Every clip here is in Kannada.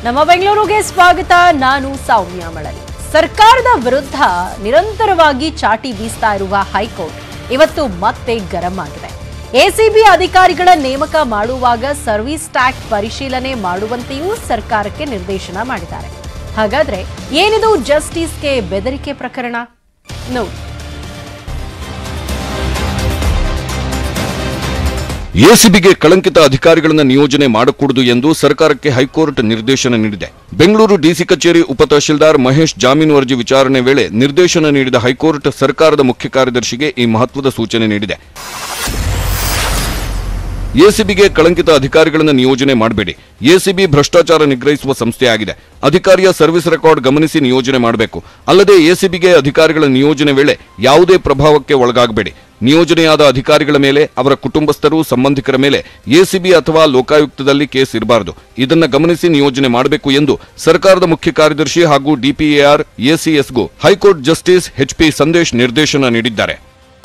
ನಮ್ಮ ಬೆಂಗಳೂರಿಗೆ ಸ್ವಾಗತ ನಾನು ಸೌಮ್ಯ ಮಳಲಿ ಸರ್ಕಾರದ ವಿರುದ್ಧ ನಿರಂತರವಾಗಿ ಚಾಟಿ ಬೀಸ್ತಾ ಇರುವ ಹೈಕೋರ್ಟ್ ಇವತ್ತು ಮತ್ತೆ ಗರಂ ಆಗಿದೆ ಎಸಿಬಿ ಅಧಿಕಾರಿಗಳ ನೇಮಕ ಮಾಡುವಾಗ ಸರ್ವಿಸ್ ಟ್ಯಾಕ್ಸ್ ಪರಿಶೀಲನೆ ಮಾಡುವಂತೆಯೂ ಸರ್ಕಾರಕ್ಕೆ ನಿರ್ದೇಶನ ಮಾಡಿದ್ದಾರೆ ಹಾಗಾದ್ರೆ ಏನಿದು ಜಸ್ಟಿಸ್ಗೆ ಬೆದರಿಕೆ ಪ್ರಕರಣ ನೋಡಿ ಎಸಿಬಿಗೆ ಕಳಂಕಿತ ಅಧಿಕಾರಿಗಳನ್ನ ನಿಯೋಜನೆ ಮಾಡಕೂಡದು ಎಂದು ಸರ್ಕಾರಕ್ಕೆ ಹೈಕೋರ್ಟ್ ನಿರ್ದೇಶನ ನೀಡಿದೆ ಬೆಂಗಳೂರು ಡಿಸಿ ಕಚೇರಿ ಉಪ ತಹಶೀಲ್ದಾರ್ ಮಹೇಶ್ ಜಾಮೀನು ಅರ್ಜಿ ವಿಚಾರಣೆ ವೇಳೆ ನಿರ್ದೇಶನ ನೀಡಿದ ಹೈಕೋರ್ಟ್ ಸರ್ಕಾರದ ಮುಖ್ಯ ಕಾರ್ಯದರ್ಶಿಗೆ ಈ ಮಹತ್ವದ ಸೂಚನೆ ನೀಡಿದೆ ಎಸಿಬಿಗೆ ಕಳಂಕಿತ ಅಧಿಕಾರಿಗಳನ್ನು ನಿಯೋಜನೆ ಮಾಡಬೇಡಿ ಎಸಿಬಿ ಭ್ರಷ್ಟಾಚಾರ ನಿಗ್ರಹಿಸುವ ಸಂಸ್ಥೆಯಾಗಿದೆ ಅಧಿಕಾರಿಯ ಸರ್ವಿಸ್ ರೆಕಾರ್ಡ್ ಗಮನಿಸಿ ನಿಯೋಜನೆ ಮಾಡಬೇಕು ಅಲ್ಲದೆ ಎಸಿಬಿಗೆ ಅಧಿಕಾರಿಗಳ ನಿಯೋಜನೆ ವೇಳೆ ಯಾವುದೇ ಪ್ರಭಾವಕ್ಕೆ ಒಳಗಾಗಬೇಡಿ ನಿಯೋಜನೆಯಾದ ಅಧಿಕಾರಿಗಳ ಮೇಲೆ ಅವರ ಕುಟುಂಬಸ್ಥರು ಸಂಬಂಧಿಕರ ಮೇಲೆ ಎಸಿಬಿ ಅಥವಾ ಲೋಕಾಯುಕ್ತದಲ್ಲಿ ಕೇಸ್ ಇರಬಾರದು ಇದನ್ನ ಗಮನಿಸಿ ನಿಯೋಜನೆ ಮಾಡಬೇಕು ಎಂದು ಸರ್ಕಾರದ ಮುಖ್ಯ ಕಾರ್ಯದರ್ಶಿ ಹಾಗೂ ಡಿಪಿಎಆರ್ ಎಸಿಎಸ್ಗೂ ಹೈಕೋರ್ಟ್ ಜಸ್ಟಿಸ್ ಎಚ್ಪಿ ಸಂದೇಶ್ ನಿರ್ದೇಶನ ನೀಡಿದ್ದಾರೆ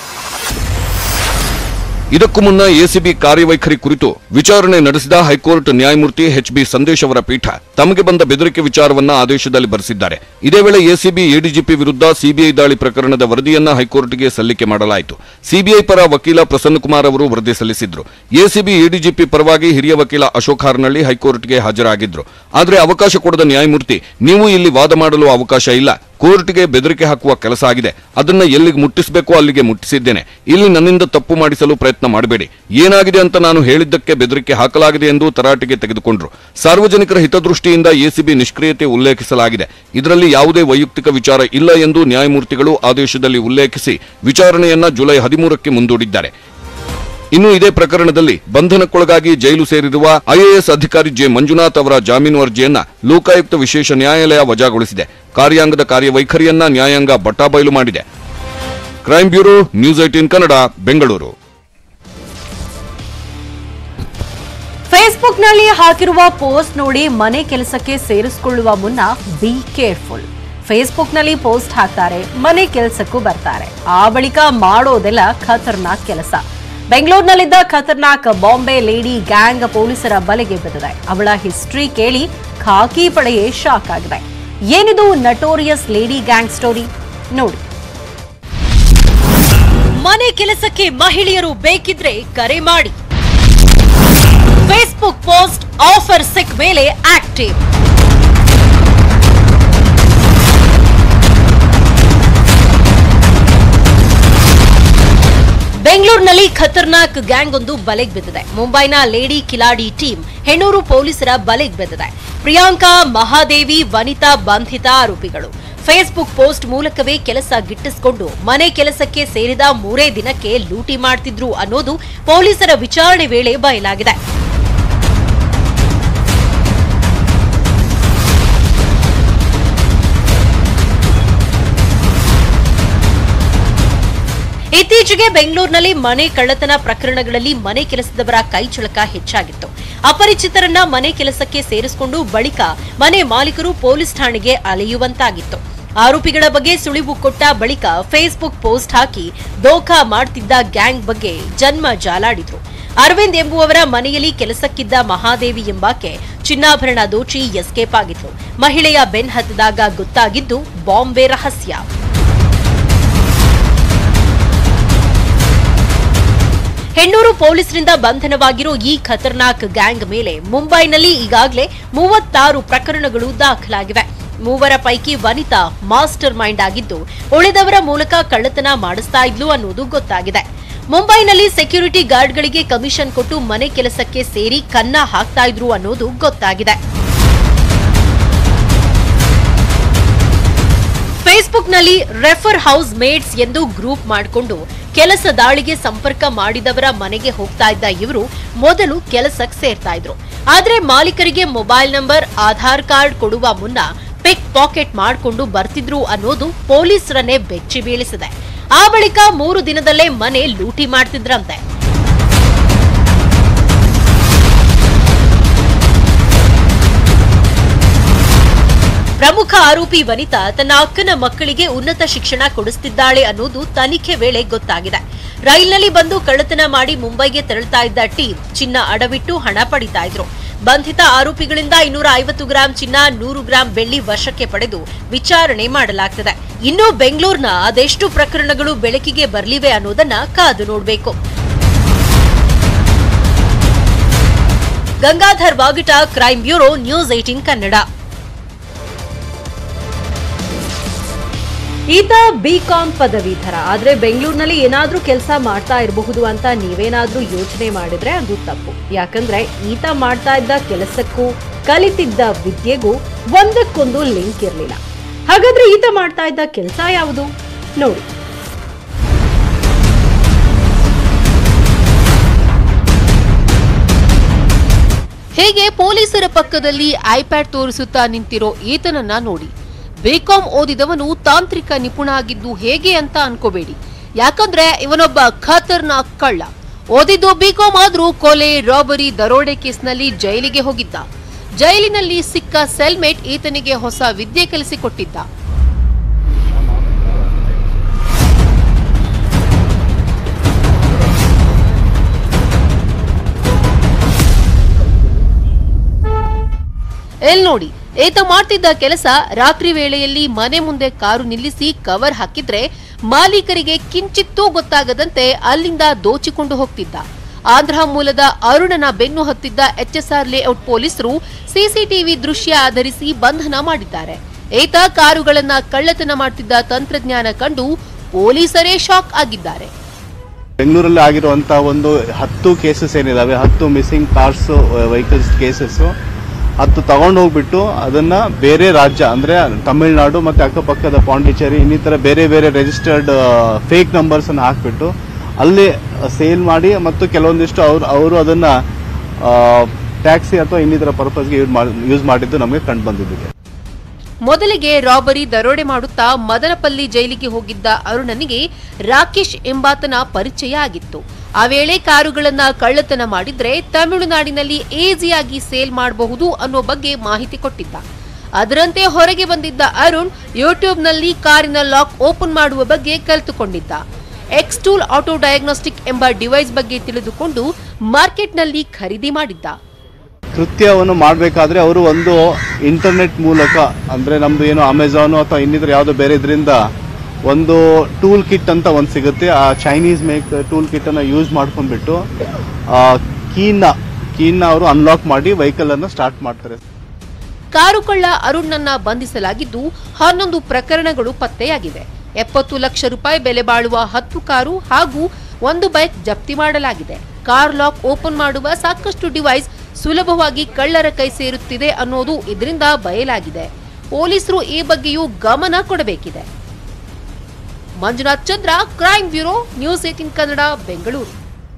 ಇದಕ್ಕೂ ಮುನ್ನ ಎಸಿಬಿ ಕಾರ್ಯವೈಖರಿ ಕುರಿತು ವಿಚಾರಣೆ ನಡೆಸಿದ ಹೈಕೋರ್ಟ್ ನ್ಯಾಯಮೂರ್ತಿ ಎಚ್ ಬಿ ಸಂದೇಶ್ ಅವರ ಪೀಠ ತಮಗೆ ಬಂದ ಬೆದರಿಕೆ ವಿಚಾರವನ್ನ ಆದೇಶದಲ್ಲಿ ಬರೆಸಿದ್ದಾರೆ ಇದೇ ವೇಳೆ ಎಸಿಬಿ ಎಡಿಜಿಪಿ ವಿರುದ್ಧ ಸಿಬಿಐ ದಾಳಿ ಪ್ರಕರಣದ ವರದಿಯನ್ನ ಹೈಕೋರ್ಟ್ಗೆ ಸಲ್ಲಿಕೆ ಮಾಡಲಾಯಿತು ಸಿಬಿಐ ಪರ ವಕೀಲ ಪ್ರಸನ್ನಕುಮಾರ್ ಅವರು ವರದಿ ಸಲ್ಲಿಸಿದ್ರು ಎಸಿಬಿ ಎಡಿಜಿಪಿ ಪರವಾಗಿ ಹಿರಿಯ ವಕೀಲ ಅಶೋಕ್ ಹಾರ್ನಳ್ಳಿ ಹೈಕೋರ್ಟ್ಗೆ ಹಾಜರಾಗಿದ್ರು ಆದರೆ ಅವಕಾಶ ಕೊಡದ ನ್ಯಾಯಮೂರ್ತಿ ನೀವು ಇಲ್ಲಿ ವಾದ ಮಾಡಲು ಅವಕಾಶ ಇಲ್ಲ ಕೋರ್ಟ್ಗೆ ಬೆದರಿಕೆ ಹಾಕುವ ಕೆಲಸ ಆಗಿದೆ ಅದನ್ನ ಎಲ್ಲಿಗೆ ಮುಟ್ಟಿಸಬೇಕೋ ಅಲ್ಲಿಗೆ ಮುಟ್ಟಿಸಿದ್ದೇನೆ ಇಲ್ಲಿ ನನ್ನಿಂದ ತಪ್ಪು ಮಾಡಿಸಲು ಪ್ರಯತ್ನ ಮಾಡಬೇಡಿ ಏನಾಗಿದೆ ಅಂತ ನಾನು ಹೇಳಿದ್ದಕ್ಕೆ ಬೆದರಿಕೆ ಹಾಕಲಾಗಿದೆ ಎಂದು ತರಾಟೆಗೆ ತೆಗೆದುಕೊಂಡ್ರು ಸಾರ್ವಜನಿಕರ ಹಿತದೃಷ್ಟಿಯಿಂದ ಎಸಿಬಿ ನಿಷ್ಕ್ರಿಯತೆ ಉಲ್ಲೇಖಿಸಲಾಗಿದೆ ಇದರಲ್ಲಿ ಯಾವುದೇ ವೈಯಕ್ತಿಕ ವಿಚಾರ ಇಲ್ಲ ಎಂದು ನ್ಯಾಯಮೂರ್ತಿಗಳು ಆದೇಶದಲ್ಲಿ ಉಲ್ಲೇಖಿಸಿ ವಿಚಾರಣೆಯನ್ನ ಜುಲೈ ಹದಿಮೂರಕ್ಕೆ ಮುಂದೂಡಿದ್ದಾರೆ ಇನ್ನು ಇದೇ ಪ್ರಕರಣದಲ್ಲಿ ಬಂಧನಕ್ಕೊಳಗಾಗಿ ಜೈಲು ಸೇರಿರುವ ಐಎಎಸ್ ಅಧಿಕಾರಿ ಜೆ ಮಂಜುನಾಥ್ ಅವರ ಜಾಮೀನು ಅರ್ಜಿಯನ್ನ ಲೋಕಾಯುಕ್ತ ವಿಶೇಷ ನ್ಯಾಯಾಲಯ ವಜಾಗೊಳಿಸಿದೆ ಕಾರ್ಯಾಂಗದ ಕಾರ್ಯವೈಖರಿಯನ್ನ ನ್ಯಾಯಾಂಗ ಬಟಾಬಯಲು ಮಾಡಿದೆ crime bureau news eighteen Kannada Bengaluru ಫೇಸ್ಬುಕ್ನಲ್ಲಿ ಹಾಕಿರುವ ಪೋಸ್ಟ್ ನೋಡಿ ಮನೆ ಕೆಲಸಕ್ಕೆ ಸೇರಿಸಿಕೊಳ್ಳುವ ಮುನ್ನ ಬಿ ಕೇರ್ಫುಲ್ ಫೇಸ್ಬುಕ್ನಲ್ಲಿ ಪೋಸ್ಟ್ ಹಾಕ್ತಾರೆ ಮನೆ ಕೆಲಸಕ್ಕೂ ಬರ್ತಾರೆ ಆ ಬಳಿಕ ಮಾಡೋದೆಲ್ಲ ಖತರ್ನಾಕ್ ಕೆಲಸ ಬೆಂಗಳೂರಿನಲ್ಲಿದ್ದ ಖತರ್ನಾಕ್ ಬಾಂಬೆ ಲೇಡಿ ಗ್ಯಾಂಗ್ ಪೊಲೀಸರ ಬಲೆಗೆ ಬಿದ್ದಿದೆ ಅವಳ ಹಿಸ್ಟ್ರಿ ಕೇಳಿ ಖಾಕಿ ಪಡೆಯೇ ಶಾಕ್ ಆಗಿದೆ ಏನಿದು ನಟೋರಿಯಸ್ ಲೇಡಿ ಗ್ಯಾಂಗ್ ಸ್ಟೋರಿ ನೋಡಿ ಮನೆ ಕೆಲಸಕ್ಕೆ ಮಹಿಳೆಯರು ಬೇಕಿದ್ರೆ ಕರೆ ಮಾಡಿ ಫೇಸ್ಬುಕ್ ಪೋಸ್ಟ್ ಆಫರ್ ಸಿಕ್ ಮೇಲೆ ಆಕ್ಟಿವ್ ಬೆಂಗಳೂರಿನಲ್ಲಿ ಖತರ್ನಾಕ್ ಗ್ಯಾಂಗ್ ಒಂದು ಬಲೆಗ್ ಬಿದ್ದಿದೆ ಮುಂಬೈನ ಲೇಡಿ ಕಿಲಾಡಿ ಟೀಮ್ ಹೆಣ್ಣೂರು ಪೊಲೀಸರ ಬಲೆಗ್ ಬಿದ್ದಿದೆ ಪ್ರಿಯಾಂಕಾ ಮಹಾದೇವಿ ವನಿತಾ ಬಂಧಿತ ಆರೋಪಿಗಳು ಫೇಸ್ಬುಕ್ ಪೋಸ್ಟ್ ಮೂಲಕವೇ ಕೆಲಸ ಗಿಟ್ಟಿಸಿಕೊಂಡು ಮನೆ ಕೆಲಸಕ್ಕೆ ಸೇರಿದ ಮೂರೇ ದಿನಕ್ಕೆ ಲೂಟಿ ಮಾಡ್ತಿದ್ರು ಅನ್ನೋದು ಪೊಲೀಸರ ವಿಚಾರಣೆ ವೇಳೆ ಬಯಲಾಗಿದೆ ಇತ್ತೀಚೆಗೆ ಬೆಂಗಳೂರಿನಲ್ಲಿ ಮನೆ ಕಳ್ಳತನ ಪ್ರಕರಣಗಳಲ್ಲಿ ಮನೆ ಕೆಲಸದವರ ಕೈಚಳಕ ಹೆಚ್ಚಾಗಿತ್ತು ಅಪರಿಚಿತರನ್ನ ಮನೆ ಕೆಲಸಕ್ಕೆ ಸೇರಿಸಿಕೊಂಡು ಬಳಿಕ ಮನೆ ಮಾಲೀಕರು ಪೊಲೀಸ್ ಠಾಣೆಗೆ ಅಲೆಯುವಂತಾಗಿತ್ತು ಆರೋಪಿಗಳ ಬಗ್ಗೆ ಸುಳಿವು ಕೊಟ್ಟ ಬಳಿಕ ಫೇಸ್ಬುಕ್ ಪೋಸ್ಟ್ ಹಾಕಿ ದೋಖಾ ಮಾಡ್ತಿದ್ದ ಗ್ಯಾಂಗ್ ಬಗ್ಗೆ ಜನ್ಮ ಜಾಲಾಡಿದ್ರು ಅರವಿಂದ್ ಎಂಬುವವರ ಮನೆಯಲ್ಲಿ ಕೆಲಸಕ್ಕಿದ್ದ ಮಹಾದೇವಿ ಎಂಬಾಕೆ ಚಿನ್ನಾಭರಣ ದೋಚಿ ಎಸ್ಕೇಪ್ ಆಗಿದ್ರು ಮಹಿಳೆಯ ಬೆನ್ ಹತ್ತಿದಾಗ ಗೊತ್ತಾಗಿದ್ದು ಬಾಂಬೆ ರಹಸ್ಯ ಹೆಣ್ಣೂರು ಪೊಲೀಸರಿಂದ ಬಂಧನವಾಗಿರೋ ಈ ಖತರ್ನಾಕ್ ಗ್ಯಾಂಗ್ ಮೇಲೆ ಮುಂಬೈನಲ್ಲಿ ಈಗಾಗಲೇ ಮೂವತ್ತಾರು ಪ್ರಕರಣಗಳು ದಾಖಲಾಗಿವೆ ಮೂವರ ಪೈಕಿ ವನಿತಾ ಮಾಸ್ಟರ್ ಮೈಂಡ್ ಆಗಿದ್ದು ಉಳಿದವರ ಮೂಲಕ ಕಳ್ಳತನ ಮಾಡಿಸ್ತಾ ಇದ್ಲು ಅನ್ನೋದು ಗೊತ್ತಾಗಿದೆ ಮುಂಬೈನಲ್ಲಿ ಸೆಕ್ಯೂರಿಟಿ ಗಾರ್ಡ್ಗಳಿಗೆ ಕಮಿಷನ್ ಕೊಟ್ಟು ಮನೆ ಕೆಲಸಕ್ಕೆ ಸೇರಿ ಕನ್ನ ಹಾಕ್ತಾ ಇದ್ರು ಅನ್ನೋದು ಗೊತ್ತಾಗಿದೆ ಫೇಸ್ಬುಕ್ನಲ್ಲಿ ರೆಫರ್ ಹೌಸ್ ಮೇಟ್ಸ್ ಎಂದು ಗ್ರೂಪ್ ಮಾಡಿಕೊಂಡು ಕೆಲಸ ದಾಳಿಗೆ ಸಂಪರ್ಕ ಮಾಡಿದವರ ಮನೆಗೆ ಹೋಗ್ತಾ ಇದ್ದ ಇವರು ಮೊದಲು ಕೆಲಸಕ್ಕೆ ಸೇರ್ತಾ ಇದ್ರು ಆದ್ರೆ ಮಾಲೀಕರಿಗೆ ಮೊಬೈಲ್ ನಂಬರ್ ಆಧಾರ್ ಕಾರ್ಡ್ ಕೊಡುವ ಮುನ್ನ ಪಿಕ್ ಪಾಕೆಟ್ ಮಾಡಿಕೊಂಡು ಬರ್ತಿದ್ರು ಅನ್ನೋದು ಪೊಲೀಸರನ್ನೇ ಬೆಚ್ಚಿ ಬೀಳಿಸಿದೆ ಆ ಬಳಿಕ ಮೂರು ದಿನದಲ್ಲೇ ಮನೆ ಲೂಟಿ ಮಾಡ್ತಿದ್ರಂತೆ ಪ್ರಮುಖ ಆರೋಪಿ ವನಿತಾ ತನ್ನ ಅಕ್ಕನ ಮಕ್ಕಳಿಗೆ ಉನ್ನತ ಶಿಕ್ಷಣ ಕೊಡಿಸ್ತಿದ್ದಾಳೆ ಅನ್ನೋದು ತನಿಖೆ ವೇಳೆ ಗೊತ್ತಾಗಿದೆ ರೈಲ್ನಲ್ಲಿ ಬಂದು ಕಳ್ಳತನ ಮಾಡಿ ಮುಂಬೈಗೆ ತೆರಳುತ್ತಾ ಇದ್ದ ಟೀಮ್ ಚಿನ್ನ ಅಡವಿಟ್ಟು ಹಣ ಪಡಿತಾ ಇದ್ರು ಬಂಧಿತ ಆರೋಪಿಗಳಿಂದ ಇನ್ನೂರ ಐವತ್ತು ಗ್ರಾಂ ಚಿನ್ನ ನೂರು ಗ್ರಾಂ ಬೆಳ್ಳಿ ವಶಕ್ಕೆ ಪಡೆದು ವಿಚಾರಣೆ ಮಾಡಲಾಗ್ತದೆ ಇನ್ನು ಬೆಂಗಳೂರಿನ ಅದೆಷ್ಟು ಪ್ರಕರಣಗಳು ಬೆಳಕಿಗೆ ಬರಲಿವೆ ಅನ್ನೋದನ್ನ ಕಾದು ನೋಡಬೇಕು ಗಂಗಾಧರ್ ವಾಗಿಟ crime bureau news eighteen Kannada ಈತ ಬಿಕಾಂ ಪದವೀಧರ ಆದ್ರೆ ಬೆಂಗಳೂರಿನಲ್ಲಿ ಏನಾದ್ರೂ ಕೆಲಸ ಮಾಡ್ತಾ ಇರಬಹುದು ಅಂತ ನೀವೇನಾದ್ರೂ ಯೋಚನೆ ಮಾಡಿದ್ರೆ ಅದು ತಪ್ಪು ಯಾಕಂದ್ರೆ ಈತ ಮಾಡ್ತಾ ಇದ್ದ ಕೆಲಸಕ್ಕೂ ಕಲಿತಿದ್ದ ವಿದ್ಯೆಗೂ ಒಂದಕ್ಕೊಂದು ಲಿಂಕ್ ಇರಲಿಲ್ಲ ಹಾಗಾದ್ರೆ ಈತ ಮಾಡ್ತಾ ಇದ್ದ ಕೆಲಸ ಯಾವುದು ನೋಡಿ ಹೇಗೆ ಪೊಲೀಸರ ಪಕ್ಕದಲ್ಲಿ ಐಪ್ಯಾಡ್ ತೋರಿಸುತ್ತಾ ನಿಂತಿರೋ ಈತನನ್ನ ನೋಡಿ ಬೇಕಾಂ ಓದಿದವನು ತಾಂತ್ರಿಕ ನಿಪುಣ ಆಗಿದ್ದು ಹೇಗೆ ಅಂತ ಅನ್ಕೋಬೇಡಿ ಯಾಕಂದ್ರೆ ಇವನೊಬ್ಬ ಖತರ್ನಾಕ್ ಕಳ್ಳ ಓದಿದ್ದು ಬಿಕಾಂ ಆದ್ರೂ ಕೊಲೆ ರಾಬರಿ ದರೋಡೆ ಕೇಸ್ನಲ್ಲಿ ಜೈಲಿಗೆ ಹೋಗಿದ್ದ ಜೈಲಿನಲ್ಲಿ ಸಿಕ್ಕ ಸೆಲ್ಮೇಟ್ ಈತನಿಗೆ ಹೊಸ ವಿದ್ಯೆ ಕಲಿಸಿಕೊಟ್ಟಿದ್ದ ಎಲ್ ನೋಡಿ ಈತ ಮಾಡ್ತಿದ್ದ ಕೆಲಸ ರಾತ್ರಿ ವೇಳೆಯಲ್ಲಿ ಮನೆ ಮುಂದೆ ಕಾರು ನಿಲ್ಲಿಸಿ ಕವರ್ ಹಾಕಿದ್ರೆ ಮಾಲೀಕರಿಗೆ ಕಿಂಚಿತ್ತೂ ಗೊತ್ತಾಗದಂತೆ ಅಲ್ಲಿಂದ ದೋಚಿಕೊಂಡು ಹೋಗ್ತಿದ್ದ ಆಂಧ್ರ ಮೂಲದ ಅರುಣನ ಬೆನ್ನು ಹತ್ತಿದ್ದ ಎಚ್ಎಸ್ಆರ್ ಲೇಔಟ್ ಪೊಲೀಸರು ಸಿಸಿಟಿವಿ ದೃಶ್ಯ ಆಧರಿಸಿ ಬಂಧನ ಮಾಡಿದ್ದಾರೆ ಈತ ಕಾರುಗಳನ್ನ ಕಳ್ಳತನ ಮಾಡ್ತಿದ್ದ ತಂತ್ರಜ್ಞಾನ ಕಂಡು ಪೊಲೀಸರೇ ಶಾಕ್ ಆಗಿದ್ದಾರೆ ಬೆಂಗಳೂರಲ್ಲಿ ಆಗಿರುವಂತಹ ಒಂದು ಹತ್ತು ಕೇಸಸ್ ಏನಿದಾವೆ ಹತ್ತು ಮಿಸ್ಸಿಂಗ್ ಕಾರ್ಸ್ ವೆಹಿಕಲ್ಸ್ ಕೇಸಸ್ ಹತ್ತು ತಗೊಂಡು ಹೋಗ್ಬಿಟ್ಟು ಅದನ್ನ ಬೇರೆ ರಾಜ್ಯ ಅಂದ್ರೆ ತಮಿಳುನಾಡು ಮತ್ತೆ ಅಕ್ಕಪಕ್ಕದ ಪಾಂಡಿಚೇರಿ ಇನ್ನಿತರ ಬೇರೆ ಬೇರೆ ರಿಜಿಸ್ಟರ್ಡ್ ಫೇಕ್ ನಂಬರ್ಸ್ ಅನ್ನು ಹಾಕ್ಬಿಟ್ಟು ಅಲ್ಲಿ ಸೇಲ್ ಮಾಡಿ ಮತ್ತು ಕೆಲವೊಂದಿಷ್ಟು ಅವ್ರು ಅವರು ಅದನ್ನ ಟ್ಯಾಕ್ಸಿ ಅಥವಾ ಇನ್ನಿತರ ಪರ್ಪಸ್ಗೆ ಯೂಸ್ ಯೂಸ್ ಮಾಡಿದ್ದು ನಮಗೆ ಕಂಡು ಬಂದಿದೆ ಮೊದಲಿಗೆ ರಾಬರಿ ದರೋಡೆ ಮಾಡುತ್ತಾ ಮದನಪಲ್ಲಿ ಜೈಲಿಗೆ ಹೋಗಿದ್ದ ಅರುಣನಿಗೆ ರಾಕೇಶ್ ಎಂಬಾತನ ಪರಿಚಯ ಆಗಿತ್ತು ಆ ವೇಳೆ ಕಾರುಗಳನ್ನ ಕಳ್ಳತನ ಮಾಡಿದ್ರೆ ತಮಿಳುನಾಡಿನಲ್ಲಿ ಈಸಿಯಾಗಿ ಸೇಲ್ ಮಾಡಬಹುದು ಅನ್ನೋ ಬಗ್ಗೆ ಮಾಹಿತಿ ಕೊಟ್ಟಿದ್ದ ಅದರಂತೆ ಹೊರಗೆ ಬಂದಿದ್ದ ಅರುಣ್ ಯೂಟ್ಯೂಬ್ನಲ್ಲಿ ಕಾರಿನ ಲಾಕ್ ಓಪನ್ ಮಾಡುವ ಬಗ್ಗೆ ಕಲಿತುಕೊಂಡಿದ್ದ ಎಕ್ಸ್ ಟೂಲ್ ಆಟೋ ಡಯಾಗ್ನೋಸ್ಟಿಕ್ ಎಂಬ ಡಿವೈಸ್ ಬಗ್ಗೆ ತಿಳಿದುಕೊಂಡು ಮಾರ್ಕೆಟ್ನಲ್ಲಿ ಖರೀದಿ ಮಾಡಿದ್ದ ಕೃತ್ಯವನ್ನು ಮಾಡಬೇಕಾದ್ರೆ ಅವರು ಒಂದು ಇಂಟರ್ನೆಟ್ ಮೂಲಕ ಅಂದ್ರೆ ನಮ್ದು ಏನು ಅಮೆಝಾನ್ ಅಥವಾ ಇನ್ನಿತರ ಯಾವುದೋ ಬೇರೆ ಇದರಿಂದ ಒಂದು ಟೂಲ್ ಕಿಟ್ ಅಂತ ಒಂದು ಸಿಗುತ್ತೆ ಆ ಚೈನೀಸ್ ಮೇಕ್ ಟೂಲ್ ಕಿಟ್ ಅನ್ನ ಯೂಸ್ ಮಾಡ್ಕೊಂಡ್ಬಿಟ್ಟು ಕೀನ ಕೀನ ಅವರು ಅನ್ಲಾಕ್ ಮಾಡಿ ವೆಹಿಕಲ್ ಅನ್ನ ಸ್ಟಾರ್ಟ್ ಮಾಡ್ತಾರೆ ಕಾರು ಕಳ್ಳ ಅರುಣ್ನನ್ನ ಬಂಧಿಸಲಾಗಿದ್ದು ಹನ್ನೊಂದು ಪ್ರಕರಣಗಳು ಪತ್ತೆಯಾಗಿವೆ ಎಪ್ಪತ್ತು ಲಕ್ಷ ರೂಪಾಯಿ ಬೆಲೆ ಬಾಳುವ ಹತ್ತು ಕಾರು ಹಾಗೂ ಒಂದು ಬೈಕ್ ಜಪ್ತಿ ಮಾಡಲಾಗಿದೆ ಕಾರ್ ಲಾಕ್ ಓಪನ್ ಮಾಡುವ ಸಾಕಷ್ಟು ಡಿವೈಸ್ ಸುಲಭವಾಗಿ ಕಳ್ಳರ ಕೈ ಸೇರುತ್ತಿದೆ ಅನ್ನೋದು ಇದರಿಂದ ಬಯಲಾಗಿದೆ ಪೊಲೀಸರು ಈ ಬಗ್ಗೆಯೂ ಗಮನ ಕೊಡಬೇಕಿದೆ Manjunath Chandra crime bureau news eighteen Kannada Bengaluru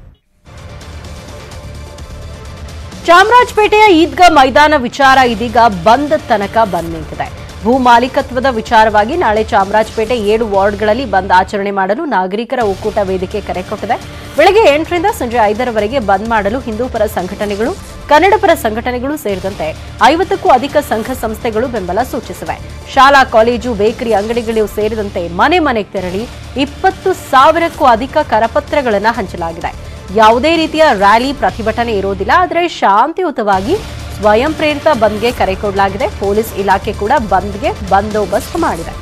ಚಾಮರಾಜಪೇಟೆಯ ಈದ್ಗಾ ಮೈದಾನ ವಿಚಾರ ಇದೀಗ ಬಂದ್ ತನಕ ಬಂದ್ ನಿಂತಿದೆ ಭೂ ಮಾಲೀಕತ್ವದ ವಿಚಾರವಾಗಿ ನಾಳೆ ಚಾಮರಾಜಪೇಟೆ ಏಳು ವಾರ್ಡ್ಗಳಲ್ಲಿ ಬಂದ್ ಆಚರಣೆ ಮಾಡಲು ನಾಗರಿಕರ ಒಕ್ಕೂಟ ವೇದಿಕೆ ಕರೆ ಕೊಟ್ಟಿದೆ ಬೆಳಗ್ಗೆ ಎಂಟರಿಂದ ಸಂಜೆ ಐದರವರೆಗೆ ಬಂದ್ ಮಾಡಲು ಹಿಂದೂ ಪರ ಸಂಘಟನೆಗಳು ಕನ್ನಡ ಪರ ಸಂಘಟನೆಗಳು ಸೇರಿದಂತೆ ಐವತ್ತಕ್ಕೂ ಅಧಿಕ ಸಂಘ ಸಂಸ್ಥೆಗಳು ಬೆಂಬಲ ಸೂಚಿಸಿವೆ ಶಾಲಾ ಕಾಲೇಜು ಬೇಕರಿ ಅಂಗಡಿಗಳು ಸೇರಿದಂತೆ ಮನೆ ಮನೆಗೆ ತೆರಳಿ ಇಪ್ಪತ್ತು ಸಾವಿರಕ್ಕೂ ಅಧಿಕ ಕರಪತ್ರಗಳನ್ನು ಹಂಚಲಾಗಿದೆ ಯಾವುದೇ ರೀತಿಯ ರ್ಯಾಲಿ ಪ್ರತಿಭಟನೆ ಇರೋದಿಲ್ಲ ಆದರೆ ಶಾಂತಿಯುತವಾಗಿ ಸ್ವಯಂ ಪ್ರೇರಿತ ಬಂದ್ಗೆ ಕರೆ ಕೊಡಲಾಗಿದೆ ಪೊಲೀಸ್ ಇಲಾಖೆ ಕೂಡ ಬಂದ್ಗೆ ಬಂದೋಬಸ್ತ್ ಮಾಡಿದೆ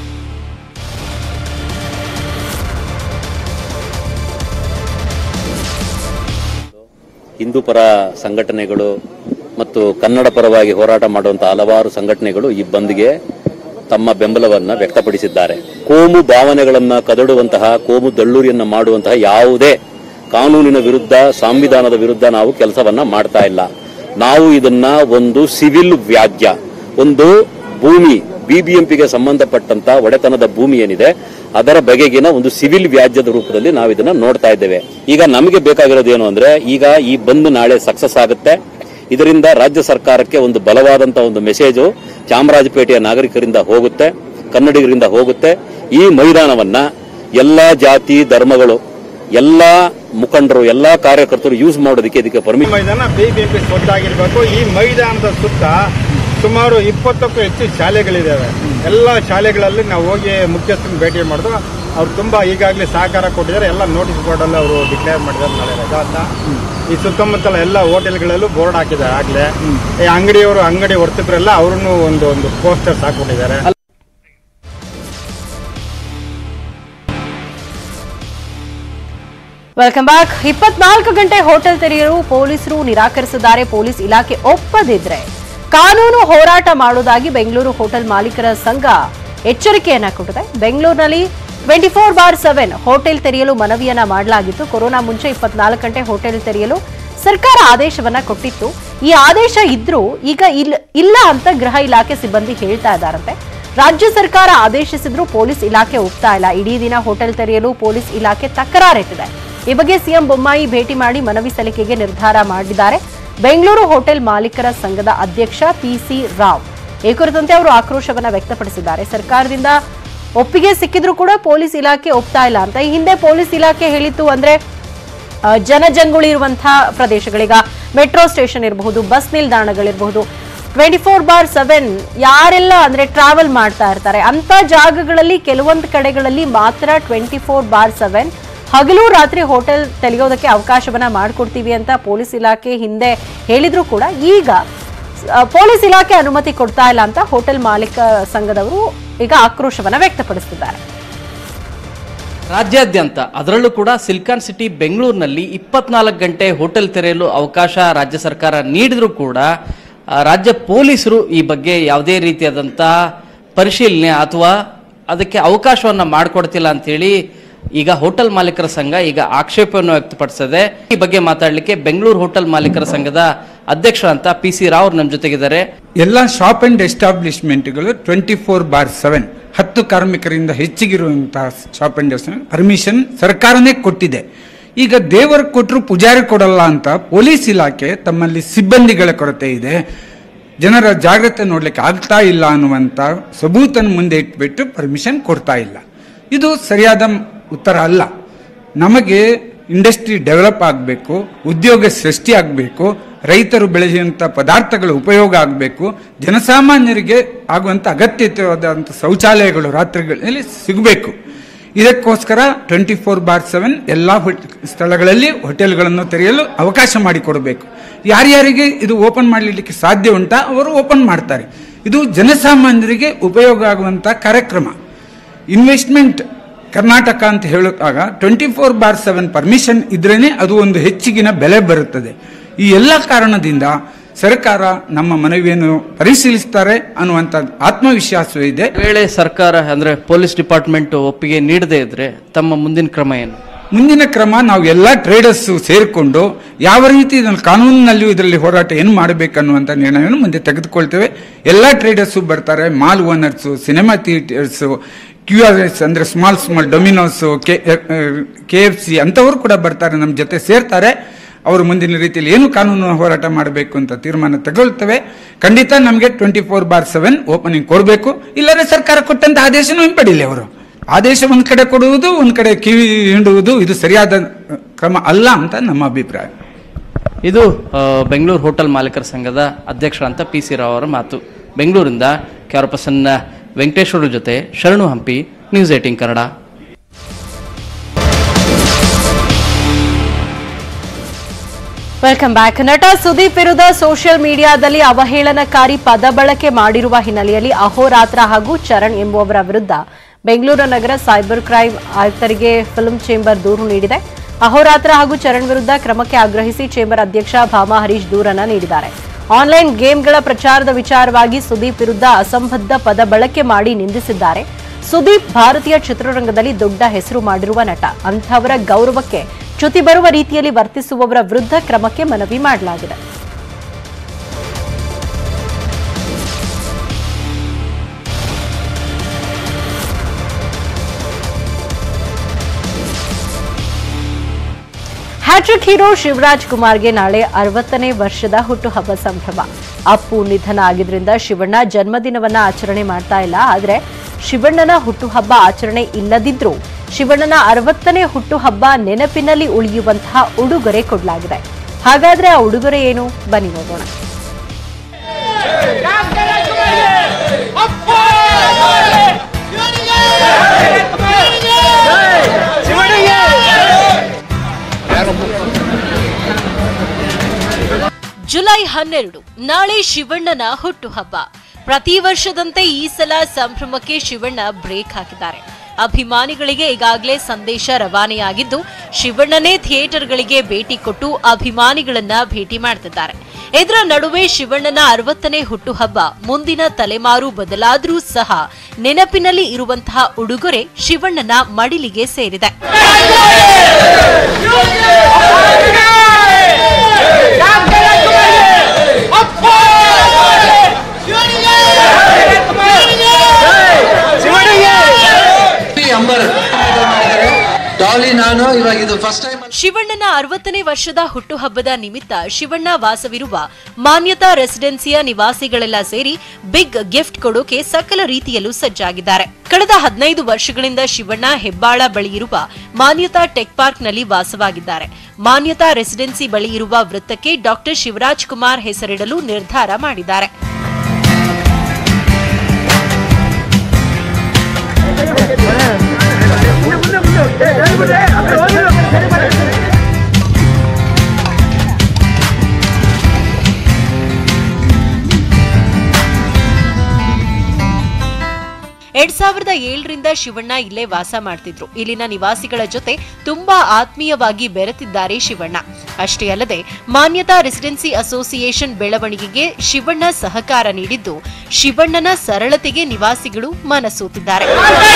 ಹಿಂದೂ ಪರ ಸಂಘಟನೆಗಳು ಮತ್ತು ಕನ್ನಡ ಪರವಾಗಿ ಹೋರಾಟ ಮಾಡುವಂತಹ ಹಲವಾರು ಸಂಘಟನೆಗಳು ಈ ಬಂದ್ಗೆ ತಮ್ಮ ಬೆಂಬಲವನ್ನ ವ್ಯಕ್ತಪಡಿಸಿದ್ದಾರೆ ಕೋಮು ಭಾವನೆಗಳನ್ನ ಕದಡುವಂತಹ ಕೋಮು ದಳ್ಳೂರಿಯನ್ನ ಮಾಡುವಂತಹ ಯಾವುದೇ ಕಾನೂನಿನ ವಿರುದ್ಧ ಸಂವಿಧಾನದ ವಿರುದ್ಧ ನಾವು ಕೆಲಸವನ್ನ ಮಾಡ್ತಾ ಇಲ್ಲ ನಾವು ಇದನ್ನ ಒಂದು ಸಿವಿಲ್ ವ್ಯಾಜ್ಯ ಒಂದು ಭೂಮಿ ಬಿಬಿಎಂಪಿಗೆ ಸಂಬಂಧಪಟ್ಟಂತ ಒಡೆತನದ ಭೂಮಿ ಏನಿದೆ ಅದರ ಬಗೆಗಿನ ಒಂದು ಸಿವಿಲ್ ವ್ಯಾಜ್ಯದ ರೂಪದಲ್ಲಿ ನಾವು ಇದನ್ನ ನೋಡ್ತಾ ಇದ್ದೇವೆ ಈಗ ನಮಗೆ ಬೇಕಾಗಿರೋದು ಏನು ಅಂದ್ರೆ ಈಗ ಈ ಬಂದ್ ನಾಳೆ ಸಕ್ಸಸ್ ಆಗುತ್ತೆ ಇದರಿಂದ ರಾಜ್ಯ ಸರ್ಕಾರಕ್ಕೆ ಒಂದು ಬಲವಾದಂತಹ ಒಂದು ಮೆಸೇಜು ಚಾಮರಾಜಪೇಟೆಯ ನಾಗರಿಕರಿಂದ ಹೋಗುತ್ತೆ ಕನ್ನಡಿಗರಿಂದ ಹೋಗುತ್ತೆ ಈ ಮೈದಾನವನ್ನ ಎಲ್ಲಾ ಜಾತಿ ಧರ್ಮಗಳು ಎಲ್ಲಾ ಮುಖಂಡರು ಎಲ್ಲಾ ಕಾರ್ಯಕರ್ತರು ಯೂಸ್ ಮಾಡೋದಕ್ಕೆ ಇದಕ್ಕೆ ಈ ಪರ್ಮಿಷನ್ ಮೈದಾನ ಬಿಬಿಎಂಪಿ ಸ್ವತ್ತಾಗಿರ್ಬೇಕು ಈ ಮೈದಾನದ ಸುತ್ತ ಸುಮಾರು ಇಪ್ಪತ್ತಕ್ಕೂ ಹೆಚ್ಚು ಶಾಲೆಗಳಿದ್ದಾವೆ ಎಲ್ಲ ಶಾಲೆಗಳಲ್ಲಿ ನಾವು ಹೋಗಿ ಮುಖ್ಯಸ್ಥರನ್ನ ಭೇಟಿ ಮಾಡಿದ್ರು ಅವ್ರು ತುಂಬಾ ಈಗಾಗಲೇ ಸಹಕಾರ ಕೊಟ್ಟಿದ್ದಾರೆ ಎಲ್ಲ ನೋಟಿಸ್ ಬೋರ್ಡಲ್ಲಿ ಅವರು ಡಿಕ್ಲೇರ್ ಮಾಡಿದ್ದಾರೆ ನಾಳೆ ರಜಾ ಅಂತ ಈ ಸುತ್ತಮುತ್ತಲ ಎಲ್ಲ ಹೋಟೆಲ್ಗಳಲ್ಲೂ ಬೋರ್ಡ್ ಹಾಕಿದ್ದಾರೆ ಆಗ್ಲೇ ಈ ಅಂಗಡಿಯವರು ಅಂಗಡಿ ವರ್ತಕರೆಲ್ಲ ಅವ್ರನ್ನು ಒಂದು ಒಂದು ಪೋಸ್ಟರ್ಸ್ ಹಾಕೊಂಡಿದ್ದಾರೆ ವೆಲ್ಕಮ್ ಬ್ಯಾಕ್ ಇಪ್ಪತ್ನಾಲ್ಕು ಗಂಟೆ ಹೋಟೆಲ್ ತೆರೆಯಲು ಪೊಲೀಸರು ನಿರಾಕರಿಸಿದ್ದಾರೆ ಪೊಲೀಸ್ ಇಲಾಖೆ ಒಪ್ಪದಿದ್ರೆ ಕಾನೂನು ಹೋರಾಟ ಮಾಡುವುದಾಗಿ ಬೆಂಗಳೂರು ಹೋಟೆಲ್ ಮಾಲೀಕರ ಸಂಘ ಎಚ್ಚರಿಕೆಯನ್ನ ಕೊಟ್ಟಿದೆ ಬೆಂಗಳೂರಿನಲ್ಲಿ twenty four by seven hotel ತೆರೆಯಲು ಮನವಿಯನ್ನ ಮಾಡಲಾಗಿತ್ತು ಕೊರೋನಾ ಮುಂಚೆ ಇಪ್ಪತ್ನಾಲ್ಕು ಗಂಟೆ ಹೋಟೆಲ್ ತೆರೆಯಲು ಸರ್ಕಾರ ಆದೇಶವನ್ನ ಕೊಟ್ಟಿತ್ತು ಈ ಆದೇಶ ಇದ್ರೂ ಈಗ ಇಲ್ಲ ಇಲ್ಲ ಅಂತ ಗೃಹ ಇಲಾಖೆ ಸಿಬ್ಬಂದಿ ಹೇಳ್ತಾ ಇದ್ದಾರಂತೆ ರಾಜ್ಯ ಸರ್ಕಾರ ಆದೇಶಿಸಿದ್ರೂ ಪೊಲೀಸ್ ಇಲಾಖೆ ಒಪ್ತಾ ಇಲ್ಲ ಇಡೀ ದಿನ ಹೋಟೆಲ್ ತೆರೆಯಲು ಪೊಲೀಸ್ ಇಲಾಖೆ ತಕರಾರೆತ್ತಿದೆ ಈ ಬಗ್ಗೆ ಸಿಎಂ ಬೊಮ್ಮಾಯಿ ಭೇಟಿ ಮಾಡಿ ಮನವಿ ಸಲ್ಲಿಕೆಗೆ ನಿರ್ಧಾರ ಮಾಡಿದ್ದಾರೆ ಬೆಂಗಳೂರು ಹೋಟೆಲ್ ಮಾಲೀಕರ ಸಂಘದ ಅಧ್ಯಕ್ಷ ಪಿಸಿ ರಾವ್ ಈ ಕುರಿತಂತೆ ಅವರು ಆಕ್ರೋಶವನ್ನ ವ್ಯಕ್ತಪಡಿಸಿದ್ದಾರೆ ಸರ್ಕಾರದಿಂದ ಒಪ್ಪಿಗೆ ಸಿಕ್ಕಿದ್ರೂ ಕೂಡ ಪೊಲೀಸ್ ಇಲಾಖೆ ಒಪ್ತಾ ಇಲ್ಲ ಅಂತ ಈ ಹಿಂದೆ ಪೊಲೀಸ್ ಇಲಾಖೆ ಹೇಳಿತ್ತು ಅಂದ್ರೆ ಆ, ಜನಜಂಗುಳಿ ಇರುವಂತಹ ಪ್ರದೇಶಗಳೀಗ ಮೆಟ್ರೋ ಸ್ಟೇಷನ್ ಇರಬಹುದು ಬಸ್ ನಿಲ್ದಾಣಗಳಿರಬಹುದು ಟ್ವೆಂಟಿ ಫೋರ್ ಬಾರ್ ಸೆವೆನ್ ಯಾರೆಲ್ಲ ಅಂದ್ರೆ ಟ್ರಾವೆಲ್ ಮಾಡ್ತಾ ಇರ್ತಾರೆ ಅಂತ ಜಾಗಗಳಲ್ಲಿ ಕೆಲವೊಂದು ಕಡೆಗಳಲ್ಲಿ ಮಾತ್ರ ಟ್ವೆಂಟಿ ಫೋರ್ ಬಾರ್ ಸೆವೆನ್ ಹಗಲು ರಾತ್ರಿ ಹೋಟೆಲ್ ತೆರೆಯೋದಕ್ಕೆ ಅವಕಾಶವನ್ನ ಮಾಡಿಕೊಡ್ತೀವಿ ಅಂತ ಪೊಲೀಸ್ ಇಲಾಖೆ ಹಿಂದೆ ಹೇಳಿದ್ರು ಕೂಡ ಈಗ ಆ, ಪೊಲೀಸ್ ಇಲಾಖೆ ಅನುಮತಿ ಕೊಡ್ತಾ ಇಲ್ಲ ಅಂತ ಹೋಟೆಲ್ ಮಾಲೀಕ ಸಂಘದವರು ಈಗ ಆಕ್ರೋಶವನ್ನ ವ್ಯಕ್ತಪಡಿಸುತ್ತಿದ್ದಾರೆ ರಾಜ್ಯಾದ್ಯಂತ ಅದರಲ್ಲೂ ಕೂಡ ಸಿಲಿಕಾನ್ ಸಿಟಿ ಬೆಂಗಳೂರಿನಲ್ಲಿ ಇಪ್ಪತ್ನಾಲ್ಕು ಗಂಟೆ ಹೋಟೆಲ್ ತೆರೆಯಲು ಅವಕಾಶ ರಾಜ್ಯ ಸರ್ಕಾರ ನೀಡಿದರೂ ಕೂಡ ಆ, ರಾಜ್ಯ ಪೊಲೀಸರು ಈ ಬಗ್ಗೆ ಯಾವುದೇ ರೀತಿಯಾದಂಥ ಪರಿಶೀಲನೆ ಅಥವಾ ಅದಕ್ಕೆ ಅವಕಾಶವನ್ನು ಮಾಡಿಕೊಡ್ತಿಲ್ಲ ಅಂತೇಳಿ ಈಗ ಹೋಟೆಲ್ ಮಾಲೀಕರ ಸಂಘ ಈಗ ಆಕ್ಷೇಪವನ್ನು ವ್ಯಕ್ತಪಡಿಸಿದೆ ಈ ಬಗ್ಗೆ ಮಾತಾಡಲಿಕ್ಕೆ ಬೆಂಗಳೂರು ಹೋಟೆಲ್ ಮಾಲೀಕರ ಸಂಘದ ಅಧ್ಯಕ್ಷ ಅಂತ ಪಿ ಸಿ ರಾವ್ ನಮ್ಮ ಜೊತೆಗಿದ್ದಾರೆ ಎಲ್ಲ ಶಾಪ್ ಅಂಡ್ ಎಸ್ಟಾಬ್ಲಿಷ್ಮೆಂಟ್ಗಳು ಟ್ವೆಂಟಿ ಫೋರ್ ಬಾರ್ ಸೆವೆನ್ ಹತ್ತು ಕಾರ್ಮಿಕರಿಂದ ಹೆಚ್ಚಿಗಿರುವಂತಹ ಶಾಪ್ ಅಂಡ್ ಪರ್ಮಿಷನ್ ಸರ್ಕಾರನೇ ಕೊಟ್ಟಿದೆ ಈಗ ದೇವರು ಕೊಟ್ಟರು ಪೂಜಾರಿ ಕೊಡಲ್ಲ ಅಂತ ಪೊಲೀಸ್ ಇಲಾಖೆ ತಮ್ಮಲ್ಲಿ ಸಿಬ್ಬಂದಿಗಳ ಕೊರತೆ ಇದೆ ಜನರ ಜಾಗ್ರತೆ ನೋಡ್ಲಿಕ್ಕೆ ಆಗ್ತಾ ಇಲ್ಲ ಅನ್ನುವಂಥ ಸಬೂತನ್ನು ಮುಂದೆ ಇಟ್ಬಿಟ್ಟು ಪರ್ಮಿಷನ್ ಕೊಡ್ತಾ ಇಲ್ಲ ಇದು ಸರಿಯಾದ ಉತ್ತರ ಅಲ್ಲ ನಮಗೆ ಇಂಡಸ್ಟ್ರಿ ಡೆವಲಪ್ ಆಗಬೇಕು ಉದ್ಯೋಗ ಸೃಷ್ಟಿ ಆಗಬೇಕು ರೈತರು ಬೆಳೆಯುವಂಥ ಪದಾರ್ಥಗಳ ಉಪಯೋಗ ಆಗಬೇಕು ಜನಸಾಮಾನ್ಯರಿಗೆ ಆಗುವಂಥ ಅಗತ್ಯವಾದಂಥ ಶೌಚಾಲಯಗಳು ರಾತ್ರಿಗಳಲ್ಲಿ ಸಿಗಬೇಕು ಇದಕ್ಕೋಸ್ಕರ ಟ್ವೆಂಟಿ ಫೋರ್ ಬಾರ್ ಸೆವೆನ್ ಎಲ್ಲ ಸ್ಥಳಗಳಲ್ಲಿ ಹೋಟೆಲ್ಗಳನ್ನು ತೆರೆಯಲು ಅವಕಾಶ ಮಾಡಿಕೊಡಬೇಕು ಯಾರ್ಯಾರಿಗೆ ಇದು ಓಪನ್ ಮಾಡಲಿಕ್ಕೆ ಸಾಧ್ಯ ಉಂಟಾ ಅವರು ಓಪನ್ ಮಾಡ್ತಾರೆ ಇದು ಜನಸಾಮಾನ್ಯರಿಗೆ ಉಪಯೋಗ ಆಗುವಂಥ ಕಾರ್ಯಕ್ರಮ ಇನ್ವೆಸ್ಟ್ಮೆಂಟ್ ಕರ್ನಾಟಕ ಅಂತ ಹೇಳುವಾಗ twenty four by seven permission ಇದ್ರೇನೆ ಅದು ಒಂದು ಹೆಚ್ಚಿಗಿನ ಬೆಲೆ ಬರುತ್ತದೆ ಈ ಎಲ್ಲ ಕಾರಣದಿಂದ ಸರ್ಕಾರ ನಮ್ಮ ಮನವಿಯನ್ನು ಪರಿಶೀಲಿಸ್ತಾರೆ ಅನ್ನುವಂಥ ಆತ್ಮವಿಶ್ವಾಸ ಇದೆ ವೇಳೆ ಸರ್ಕಾರ ಅಂದ್ರೆ ಪೊಲೀಸ್ ಡಿಪಾರ್ಟ್ಮೆಂಟ್ ಒಪ್ಪಿಗೆ ನೀಡದೇ ಇದ್ರೆ ತಮ್ಮ ಮುಂದಿನ ಕ್ರಮ ಏನು ಮುಂದಿನ ಕ್ರಮ ನಾವು ಎಲ್ಲ ಟ್ರೇಡರ್ಸ್ ಸೇರಿಕೊಂಡು ಯಾವ ರೀತಿ ಇದನ್ನು ಕಾನೂನಿನಲ್ಲಿಯೂ ಇದರಲ್ಲಿ ಹೋರಾಟ ಏನು ಮಾಡಬೇಕನ್ನುವಂಥ ನಿರ್ಣಯವನ್ನು ಮುಂದೆ ತೆಗೆದುಕೊಳ್ತೇವೆ ಎಲ್ಲ ಟ್ರೇಡರ್ಸು ಬರ್ತಾರೆ mall owners cinema theatres Q R S ಅಂದರೆ small small Domino's K K F C ಅಂಥವರು ಕೂಡ ಬರ್ತಾರೆ ನಮ್ಮ ಜೊತೆ ಸೇರ್ತಾರೆ ಅವರು ಮುಂದಿನ ರೀತಿಯಲ್ಲಿ ಏನು ಕಾನೂನು ಹೋರಾಟ ಮಾಡಬೇಕು ಅಂತ ತೀರ್ಮಾನ ತಗೊಳ್ತೇವೆ ಖಂಡಿತ ನಮಗೆ twenty four by seven opening ಕೊಡಬೇಕು ಇಲ್ಲದ್ರೆ ಸರ್ಕಾರ ಕೊಟ್ಟಂತ ಆದೇಶನೂ ಹಿಂಪಡಿಲಿ ಅವರು ಆದೇಶ ಒಂದ್ ಕಡೆ ಕೊಡುವುದು ಒಂದ್ ಕಡೆ ಕಿವಿ ಹಿಂಡುವುದು ಇದು ಸರಿಯಾದ ಕ್ರಮ ಅಲ್ಲ ಅಂತ ನಮ್ಮ ಅಭಿಪ್ರಾಯ ಇದು ಆ, ಬೆಂಗಳೂರು ಹೋಟೆಲ್ ಮಾಲೀಕರ ಸಂಘದ ಅಧ್ಯಕ್ಷ ಅಂತ ಪಿ ಸಿ ರಾವ್ ಅವರ ಮಾತು ಬೆಂಗಳೂರಿಂದ ಕ್ಯಾರಪರ್ಸನ್ ವೆಂಕಟೇಶ್ವರ ಜೊತೆ Sharanu Hampi news eighteen Kannada welcome back ನಟ ಸುದೀಪ್ ವಿರುದ್ಧ ಸೋಷಿಯಲ್ ಮೀಡಿಯಾದಲ್ಲಿ ಅವಹೇಳನಕಾರಿ ಪದ ಬಳಕೆ ಮಾಡಿರುವ ಹಿನ್ನೆಲೆಯಲ್ಲಿ ಅಹೋರಾತ್ರ ಹಾಗೂ ಚರಣ್ ಎಂಬುವವರ ವಿರುದ್ಧ ಬೆಂಗಳೂರು ನಗರ ಸೈಬರ್ ಕ್ರೈಮ್ ಆಯುಕ್ತರಿಗೆ ಫಿಲ್ಮ್ ಚೇಂಬರ್ ದೂರು ನೀಡಿದೆ ಅಹೋರಾತ್ರ ಹಾಗೂ ಚರಣ್ ವಿರುದ್ಧ ಕ್ರಮಕ್ಕೆ ಆಗ್ರಹಿಸಿ ಚೇಂಬರ್ ಅಧ್ಯಕ್ಷ ಭಾಮಾ ಹರೀಶ್ ದೂರನ್ನ ನೀಡಿದ್ದಾರೆ ಆನ್ಲೈನ್ ಗೇಮ್ಗಳ ಪ್ರಚಾರದ ವಿಚಾರವಾಗಿ ಸುದೀಪ್ ವಿರುದ್ಧ ಅಸಂಬದ್ಧ ಪದ ಬಳಕೆ ಮಾಡಿ ನಿಂದಿಸಿದ್ದಾರೆ ಸುದೀಪ್ ಭಾರತೀಯ ಚಿತ್ರರಂಗದಲ್ಲಿ ದೊಡ್ಡ ಹೆಸರು ಮಾಡಿರುವ ನಟ ಅಂಥವರ ಗೌರವಕ್ಕೆ ಚ್ಯುತಿ ಬರುವ ರೀತಿಯಲ್ಲಿ ವರ್ತಿಸುವವರ ವಿರುದ್ಧ ಕ್ರಮಕ್ಕೆ ಮನವಿ ಮಾಡಲಾಗಿದೆ ಹ್ಯಾಟ್ರಿಕ್ ಹೀರೋ ಶಿವರಾಜ್ ಕುಮಾರ್ಗೆ ನಾಳೆ ಅರವತ್ತನೇ ವರ್ಷದ ಹುಟ್ಟುಹಬ್ಬ ಸಂಭ್ರಮ ಅಪ್ಪು ನಿಧನ ಆಗಿದ್ರಿಂದ ಶಿವಣ್ಣ ಜನ್ಮದಿನವನ್ನ ಆಚರಣೆ ಮಾಡ್ತಾ ಇಲ್ಲ ಆದ್ರೆ ಶಿವಣ್ಣನ ಹುಟ್ಟುಹಬ್ಬ ಆಚರಣೆ ಇಲ್ಲದಿದ್ರೂ ಶಿವಣ್ಣನ ಅರವತ್ತನೇ ಹುಟ್ಟುಹಬ್ಬ ನೆನಪಿನಲ್ಲಿ ಉಳಿಯುವಂತಹ ಉಡುಗೊರೆ ಕೊಡಲಾಗಿದೆ ಹಾಗಾದ್ರೆ ಆ ಉಡುಗೊರೆ ಏನು ಬನ್ನಿ ನೋಡೋಣ ಅಪ್ಪ ಜುಲೈ ಹನ್ನೆರಡು ನಾಳೆ ಶಿವಣ್ಣನ ಹುಟ್ಟುಹಬ್ಬ ಪ್ರತಿ ವರ್ಷದಂತೆ ಈ ಸಲ ಸಂಭ್ರಮಕ್ಕೆ ಶಿವಣ್ಣ ಬ್ರೇಕ್ ಹಾಕಿದ್ದಾರೆ ಅಭಿಮಾನಿಗಳಿಗೆ ಈಗಾಗಲೇ ಸಂದೇಶ ರವಾನೆಯಾಗಿದ್ದು ಶಿವಣ್ಣನೇ ಥಿಯೇಟರ್ಗಳಿಗೆ ಭೇಟಿ ಕೊಟ್ಟು ಅಭಿಮಾನಿಗಳನ್ನ ಭೇಟಿ ಮಾಡ್ತಿದ್ದಾರೆ ಇದರ ನಡುವೆ ಶಿವಣ್ಣನ ಅರವತ್ತನೇ ಹುಟ್ಟುಹಬ್ಬ ಮುಂದಿನ ತಲೆಮಾರು ಬದಲಾದರೂ ಸಹ ನೆನಪಿನಲ್ಲಿ ಇರುವಂತಹ ಉಡುಗೊರೆ ಶಿವಣ್ಣನ ಮಡಿಲಿಗೆ ಸೇರಿದೆ ಅಂಬರ್ ಡಾಲಿ ನಾನು ಇವಾಗ ಇದು ಫಸ್ಟ್ ಟೈಮ್ ಶಿವಣ್ಣನ ಅರವತ್ತನೇ ವರ್ಷದ ಹುಟ್ಟುಹಬ್ಬದ ನಿಮಿತ್ತ ಶಿವಣ್ಣ ವಾಸವಿರುವ ಮಾನ್ಯತಾ ರೆಸಿಡೆನ್ಸಿಯ ನಿವಾಸಿಗಳೆಲ್ಲ ಸೇರಿ ಬಿಗ್ ಗಿಫ್ಟ್ ಕೊಡೋಕೆ ಸಕಲ ರೀತಿಯಲ್ಲೂ ಸಜ್ಜಾಗಿದ್ದಾರೆ ಕಳೆದ ಹದಿನೈದು ವರ್ಷಗಳಿಂದ ಶಿವಣ್ಣ ಹೆಬ್ಬಾಳ ಬಳಿ ಇರುವ ಮಾನ್ಯತಾ ಟೆಕ್ ಪಾರ್ಕ್ನಲ್ಲಿ ವಾಸವಾಗಿದ್ದಾರೆ ಮಾನ್ಯತಾ ರೆಸಿಡೆನ್ಸಿ ಬಳಿ ಇರುವ ವೃತ್ತಕ್ಕೆ ಡಾಕ್ಟರ್ ಶಿವರಾಜ್ ಕುಮಾರ್ ಹೆಸರಿಡಲು ನಿರ್ಧಾರ ಮಾಡಿದ್ದಾರೆ ಎರಡ್ ಸಾವಿರದ ಏಳರಿಂದ ಶಿವಣ್ಣ ಇಲ್ಲೇ ವಾಸ ಮಾಡ್ತಿದ್ರು ಇಲ್ಲಿನ ನಿವಾಸಿಗಳ ಜೊತೆ ತುಂಬಾ ಆತ್ಮೀಯವಾಗಿ ಬೆರೆತಿದ್ದಾರೆ ಶಿವಣ್ಣ ಅಷ್ಟೇ ಅಲ್ಲದೆ ಮಾನ್ಯತಾ ರೆಸಿಡೆನ್ಸಿ ಅಸೋಸಿಯೇಷನ್ ಬೆಳವಣಿಗೆಗೆ ಶಿವಣ್ಣ ಸಹಕಾರ ನೀಡಿದ್ದು ಶಿವಣ್ಣನ ಸರಳತೆಗೆ ನಿವಾಸಿಗಳು ಮನಸೋತಿದ್ದಾರೆ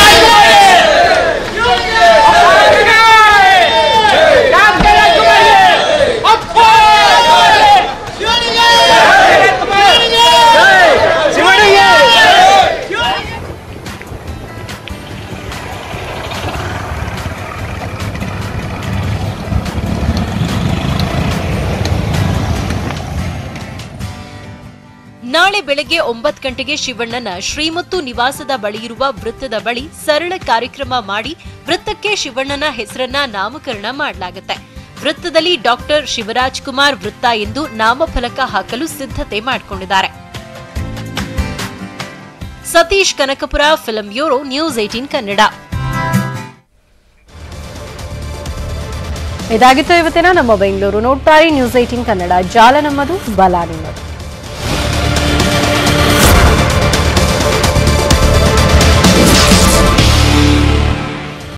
ನಾಳೆ ಬೆಳಗ್ಗೆ ಒಂಬತ್ತು ಗಂಟೆಗೆ ಶಿವಣ್ಣನ ಶ್ರೀಮುತ್ತು ನಿವಾಸದ ಬಳಿಯಿರುವ ವೃತ್ತದ ಬಳಿ ಸರಳ ಕಾರ್ಯಕ್ರಮ ಮಾಡಿ ವೃತ್ತಕ್ಕೆ ಶಿವಣ್ಣನ ಹೆಸರನ್ನ ನಾಮಕರಣ ಮಾಡಲಾಗುತ್ತೆ ವೃತ್ತದಲ್ಲಿ ಡಾಕ್ಟರ್ ಶಿವರಾಜ್ ಕುಮಾರ್ ವೃತ್ತ ಎಂದು ನಾಮಫಲಕ ಹಾಕಲು ಸಿದ್ಧತೆ ಮಾಡಿಕೊಂಡಿದ್ದಾರೆ Satish Kanakapura film bureau news eighteen Kannada ಇದಾಗಿತ್ತು ಇವತ್ತಿನ ನಮ್ಮ ಬೆಂಗಳೂರು ನೋಡ್ತಾರೆ ನ್ಯೂಸ್ ಏಟೀನ್ ಕನ್ನಡ ಜಾಲ ನಮ್ಮದು ಬಲ ನಿಮ್ಮದು